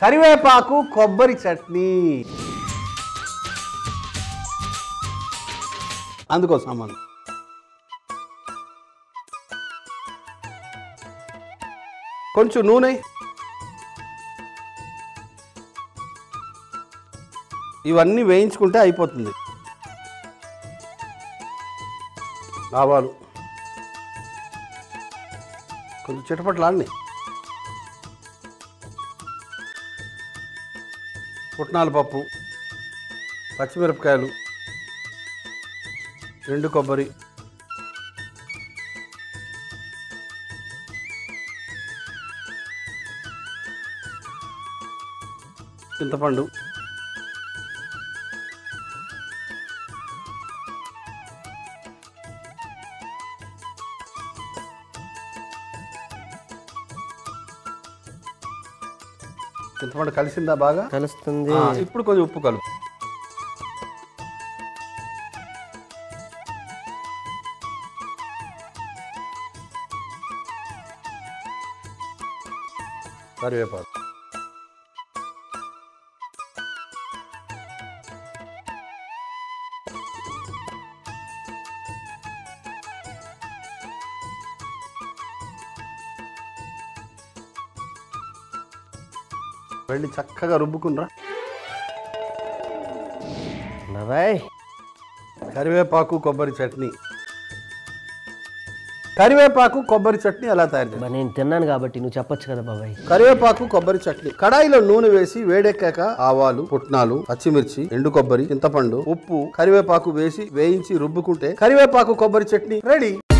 కరివేపాకు కొబ్బరి చట్నీ అందుకో సామాను కొంచెం నూనె ఇవన్నీ వేయించుకుంటే అయిపోతుంది ఆవాలు కొంచెం చిటపట్లాడినాయి పుట్నాల పప్పు పచ్చిమిరపకాయలు ఎండు కొబ్బరి చింతపండు చింతపండు కలిసిందా బాగా కలుస్తుంది ఆ, ఇప్పుడు కొంచెం ఉప్పు కలుపు కరివేపాకు వెళ్ళి చక్కగా రుబ్బుకునరా బాబాయ్ కరివేపాకు కొబ్బరి చట్నీ కరివేపాకు కొబ్బరి చట్నీ ఎలా తయారు చేయాలి బా, నేను తిన్నాను కాబట్టి నువ్వు చెప్పొచ్చు కదా బాబాయ్ కరివేపాకు కొబ్బరి చట్నీ కడాయిలో నూనె వేసి వేడెక్కాక ఆవాలు పుట్నాలు పచ్చిమిర్చి ఎండు కొబ్బరి చింతపండు ఉప్పు కరివేపాకు వేసి వేయించి రుబ్బుకుంటే కరివేపాకు కొబ్బరి చట్నీ రెడీ